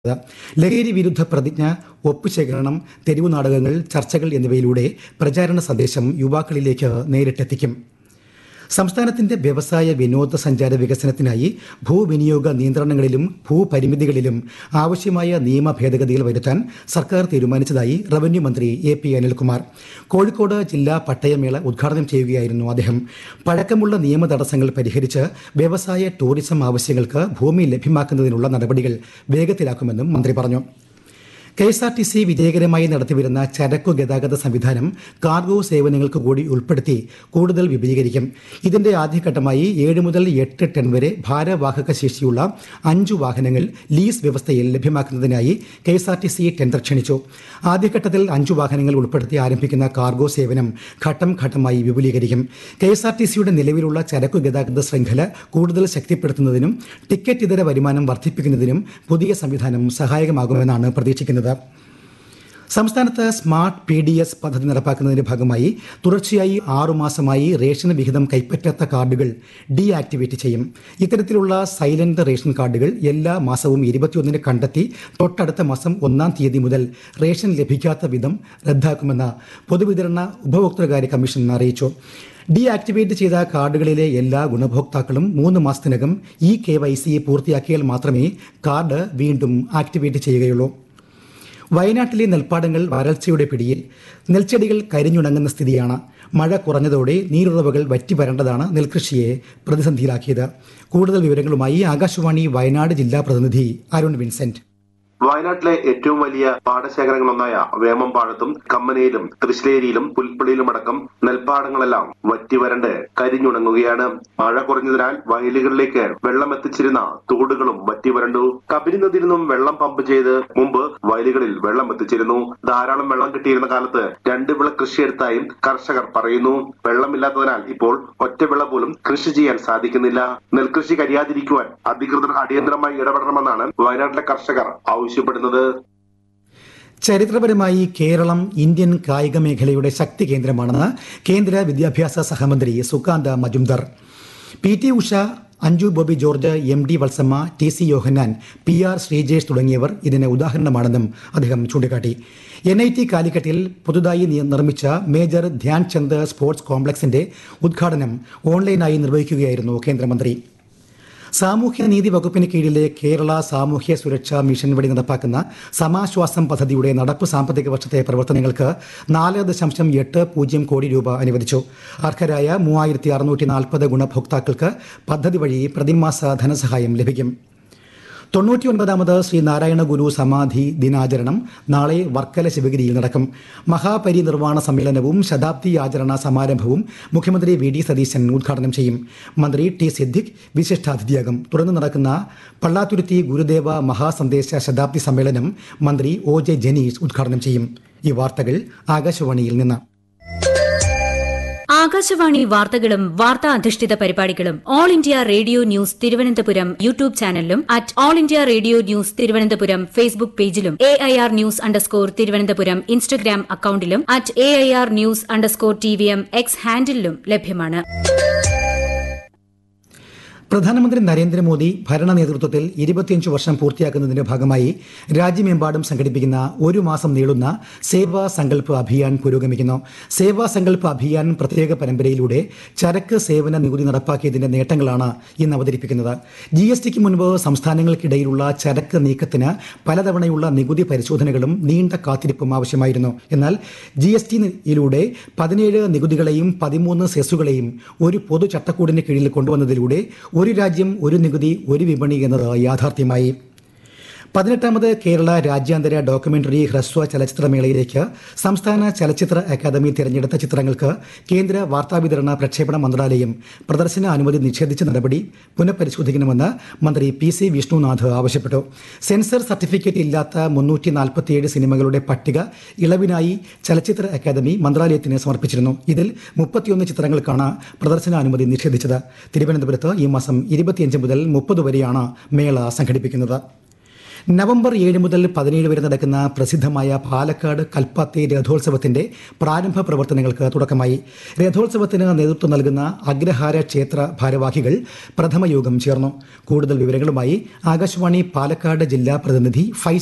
ലഹരി വിരുദ്ധ പ്രതിജ്ഞ ഒപ്പുശേഖരണം തെരുവു നാടകങ്ങൾ ചർച്ചകൾ എന്നിവയിലൂടെ പ്രചാരണ സന്ദേശം യുവാക്കളിലേക്ക് നേരിട്ടെത്തിക്കും സംസ്ഥാനത്തിന്റെ വ്യവസായ വിനോദസഞ്ചാര വികസനത്തിനായി ഭൂവിനിയോഗ നിയന്ത്രണങ്ങളിലും ഭൂപരിമിതികളിലും ആവശ്യമായ നിയമ ഭേദഗതികൾ വരുത്താൻ സർക്കാർ തീരുമാനിച്ചതായി റവന്യൂ മന്ത്രി എ പി അനിൽകുമാർ കോഴിക്കോട് ജില്ലാ പട്ടയമേള ഉദ്ഘാടനം ചെയ്യുകയായിരുന്നു അദ്ദേഹം പഴക്കമുള്ള നിയമ തടസ്സങ്ങൾ പരിഹരിച്ച് വ്യവസായ ടൂറിസം ആവശ്യങ്ങൾക്ക് ഭൂമി ലഭ്യമാക്കുന്നതിനുള്ള നടപടികൾ വേഗത്തിലാക്കുമെന്നും മന്ത്രി പറഞ്ഞു K S R T C വിജയകരമായി നടത്തിവരുന്ന ചരക്കു ഗതാഗത സംവിധാനം കാർഗോ സേവനങ്ങൾക്ക് കൂടി ഉൾപ്പെടുത്തി കൂടുതൽ വിപുലീകരിക്കും ഇതിന്റെ ആദ്യഘട്ടമായി ഏഴ് മുതൽ എട്ട് ടൺ വരെ ഭാരവാഹക ശേഷിയുള്ള അഞ്ചു വാഹനങ്ങൾ ലീസ് വ്യവസ്ഥയിൽ ലഭ്യമാക്കുന്നതിനായി K S R T C tender ക്ഷണിച്ചു ആദ്യഘട്ടത്തിൽ അഞ്ചു വാഹനങ്ങൾ ഉൾപ്പെടുത്തി ആരംഭിക്കുന്ന കാർഗോ സേവനം ഘട്ടം ഘട്ടമായി വിപുലീകരിക്കും കെ എസ് ആർ ടി സിയുടെ നിലവിലുള്ള ചരക്കു ഗതാഗത ശൃംഖല കൂടുതൽ ശക്തിപ്പെടുത്തുന്നതിനും ടിക്കറ്റ് ഇതര വരുമാനം വർദ്ധിപ്പിക്കുന്നതിനും പുതിയ സംവിധാനം സഹായകമാകുമെന്നാണ് പ്രതീക്ഷിക്കുന്നത് സംസ്ഥാനത്ത് സ്മാർട്ട് പി ഡി എസ് പദ്ധതി നടപ്പാക്കുന്നതിന്റെ ഭാഗമായി തുടർച്ചയായി ആറുമാസമായി റേഷൻ വിഹിതം കൈപ്പറ്റാത്ത കാർഡുകൾ ഡീആക്ടിവേറ്റ് ചെയ്യും ഇത്തരത്തിലുള്ള സൈലന്റ് റേഷൻ കാർഡുകൾ എല്ലാ മാസവും ഇരുപത്തിയൊന്നിന് കണ്ടെത്തി തൊട്ടടുത്ത മാസം ഒന്നാം തീയതി മുതൽ റേഷൻ ലഭിക്കാത്ത വിധം റദ്ദാക്കുമെന്ന് പൊതുവിതരണ ഉപഭോക്തൃകാര്യ കമ്മീഷൻ അറിയിച്ചു ഡീആക്ടിവേറ്റ് ചെയ്ത കാർഡുകളിലെ എല്ലാ ഗുണഭോക്താക്കളും മൂന്ന് മാസത്തിനകം ഈ കെ വൈ സി പൂർത്തിയാക്കിയാൽ മാത്രമേ കാർഡ് വീണ്ടും ആക്ടിവേറ്റ് ചെയ്യുകയുള്ളൂ വയനാട്ടിലെ നെൽപ്പാടങ്ങൾ വരൾച്ചയുടെ പിടിയിൽ നെൽച്ചെടികൾ കരിഞ്ഞുണങ്ങുന്ന സ്ഥിതിയാണ് മഴ കുറഞ്ഞതോടെ നീരുറവകൾ വറ്റി വരേണ്ടതാണ് നെൽകൃഷിയെ പ്രതിസന്ധിയിലാക്കിയത് കൂടുതൽ വിവരങ്ങളുമായി ആകാശവാണി വയനാട് ജില്ലാ പ്രതിനിധി അരുൺ വിൻസെന്റ് വയനാട്ടിലെ ഏറ്റവും വലിയ പാടശേഖരങ്ങളൊന്നായ വേമമ്പാടത്തും കമ്മനയിലും തൃശ്ശേരിയിലും പുൽപ്പള്ളിയിലുമടക്കം നെൽപ്പാടങ്ങളെല്ലാം വറ്റി വരണ്ട് കരിഞ്ഞുണങ്ങുകയാണ് മഴ കുറഞ്ഞതിനാൽ വയലുകളിലേക്ക് വെള്ളം എത്തിച്ചിരുന്ന തോടുകളും വറ്റി വരണ്ടു കബരി നദിയിൽ നിന്നും വെള്ളം പമ്പ് ചെയ്ത് മുമ്പ് വയലുകളിൽ വെള്ളം എത്തിച്ചിരുന്നു ധാരാളം വെള്ളം കിട്ടിയിരുന്ന കാലത്ത് രണ്ട് വിള കൃഷിയെടുത്തായും കർഷകർ പറയുന്നു വെള്ളമില്ലാത്തതിനാൽ ഇപ്പോൾ ഒറ്റ വിള പോലും കൃഷി ചെയ്യാൻ സാധിക്കുന്നില്ല നെൽകൃഷി കരിയാതിരിക്കുവാൻ അധികൃതർ അടിയന്തരമായി ഇടപെടണമെന്നാണ് വയനാട്ടിലെ കർഷകർ ആവശ്യപ്പെടുന്നത് ചരിത്രപരമായി കേരളം ഇന്ത്യൻ കായിക മേഖലയുടെ ശക്തി കേന്ദ്രമാണെന്ന് കേന്ദ്ര വിദ്യാഭ്യാസ സഹമന്ത്രി Sukanta Majumdar P T Usha Anju Bobby George M D Valsamma T C Yohannan P R Sreejesh തുടങ്ങിയവർ ഇതിന് ഉദാഹരണമാണെന്നും അദ്ദേഹം ചൂണ്ടിക്കാട്ടി എൻ ഐ ടി കാലിക്കറ്റിൽ പുതുതായി നി- നിർമ്മിച്ച മേജർ ധ്യാൻ ചന്ദ് സ്പോർട്സ് കോംപ്ലക്സിന്റെ ഉദ്ഘാടനം ഓൺലൈനായി നിർവഹിക്കുകയായിരുന്നു കേന്ദ്രമന്ത്രി സാമൂഹ്യ നീതി വകുപ്പിന് കീഴിലെ കേരള സാമൂഹ്യ സുരക്ഷാ മിഷൻ വഴി നടപ്പാക്കുന്ന സമാശ്വാസം പദ്ധതിയുടെ നടപ്പ് സാമ്പത്തിക വർഷത്തെ പ്രവർത്തനങ്ങൾക്ക് നാല് ദശാംശം എട്ട് പൂജ്യം കോടി രൂപ അനുവദിച്ചു അർഹരായ മൂവായിരത്തി അറുന്നൂറ്റി നാൽപ്പത് ഗുണഭോക്താക്കൾക്ക് പദ്ധതി വഴി പ്രതിമാസ ധനസഹായം ലഭിക്കും തൊണ്ണൂറ്റിയൊൻപതാമത് ശ്രീ നാരായണ ഗുരു സമാധി ദിനാചരണം നാളെ വർക്കല ശിവഗിരിയിൽ നടക്കും മഹാപരിനിർവാണ സമ്മേളനവും ശതാബ്ദി ആചരണ സമാരംഭവും മുഖ്യമന്ത്രി വി ഡി സതീശൻ ഉദ്ഘാടനം ചെയ്യും മന്ത്രി ടി സിദ്ദിഖ് വിശിഷ്ടാതിഥിയാകും തുടർന്ന് നടക്കുന്ന പള്ളാത്തുരുത്തി ഗുരുദേവ മഹാസന്ദേശ ശതാബ്ദി സമ്മേളനം മന്ത്രി ഒ ജെ ജനീഷ് ഉദ്ഘാടനം ചെയ്യും ഈ വാർത്തകൾ ആകാശവാണിയിൽ നിന്ന് ആകാശവാണി വാർത്തകളും വാർത്താ അധിഷ്ഠിത പരിപാടികളും All India Radio news Thiruvananthapuram YouTube ചാനലിലും at All India Radio news Thiruvananthapuram Facebook പേജിലും A I R news underscore Thiruvananthapuram Instagram അക്കൌണ്ടിലും at A I R news underscore T V M X ഹാൻഡിലും ലഭ്യമാണ് പ്രധാനമന്ത്രി നരേന്ദ്രമോദി ഭരണ നേതൃത്വത്തിൽ ഇരുപത്തിയഞ്ച് വർഷം പൂർത്തിയാക്കുന്നതിന്റെ ഭാഗമായി രാജ്യമെമ്പാടും സംഘടിപ്പിക്കുന്ന ഒരു മാസം നീളുന്ന സേവാ സങ്കല്പ് അഭിയാൻ പുരോഗമിക്കുന്നു സേവാ സങ്കല്പ് അഭിയാൻ പ്രത്യേക പരമ്പരയിലൂടെ ചരക്ക് സേവന നികുതി നടപ്പാക്കിയതിന്റെ നേട്ടങ്ങളാണ് ഇന്ന് അവതരിപ്പിക്കുന്നത് ജി എസ് ടിക്ക് മുൻപ് സംസ്ഥാനങ്ങൾക്കിടയിലുള്ള ചരക്ക് നീക്കത്തിന് പലതവണയുള്ള നികുതി പരിശോധനകളും നീണ്ട കാത്തിരിപ്പും ആവശ്യമായിരുന്നു എന്നാൽ ജി എസ് ടിയിലൂടെ പതിനേഴ് നികുതികളെയും പതിമൂന്ന് സെസ്സുകളെയും ഒരു പൊതു ചട്ടക്കൂടിന് കീഴിൽ കൊണ്ടുവന്നതിലൂടെ ഒരു രാജ്യം ഒരു നികുതി ഒരു വിപണി എന്നത് യാഥാർത്ഥ്യമായി പതിനെട്ടാമത് കേരള രാജ്യാന്തര ഡോക്യുമെന്ററി ഹ്രസ്വ ചലച്ചിത്രമേളയിലേക്ക് സംസ്ഥാന ചലച്ചിത്ര അക്കാദമി തിരഞ്ഞെടുത്ത ചിത്രങ്ങൾക്ക് കേന്ദ്ര വാർത്താവിതരണ പ്രക്ഷേപണ മന്ത്രാലയം പ്രദർശന അനുമതി നിഷേധിച്ച നടപടി പുനഃപരിശോധിക്കണമെന്ന് മന്ത്രി പി സി വിഷ്ണുനാഥ് ആവശ്യപ്പെട്ടു സെൻസർ സർട്ടിഫിക്കറ്റ് ഇല്ലാത്ത മുന്നൂറ്റി നാൽപ്പത്തിയേഴ് സിനിമകളുടെ പട്ടിക ഇളവിനായി ചലച്ചിത്ര അക്കാദമി മന്ത്രാലയത്തിന് സമർപ്പിച്ചിരുന്നു ഇതിൽ മുപ്പത്തിയൊന്ന് ചിത്രങ്ങൾക്കാണ് പ്രദർശനാനുമതി നിഷേധിച്ചത് തിരുവനന്തപുരത്ത് ഈ മാസം ഇരുപത്തിയഞ്ച് മുതൽ മുപ്പത് വരെയാണ് മേള സംഘടിപ്പിക്കുന്നത് നവംബർ ഏഴ് മുതൽ പതിനേഴ് വരെ നടക്കുന്ന പ്രസിദ്ധമായ പാലക്കാട് കൽപ്പാത്തി രഥോത്സവത്തിന്റെ പ്രാരംഭ പ്രവർത്തനങ്ങൾക്ക് തുടക്കമായി രഥോത്സവത്തിന് നേതൃത്വം നൽകുന്ന അഗ്രഹാര ക്ഷേത്ര ഭാരവാഹികൾ പ്രഥമ യോഗം ചേർന്നു കൂടുതൽ വിവരങ്ങളുമായി ആകാശവാണി പാലക്കാട് ജില്ലാ പ്രതിനിധി ഫൈസൽ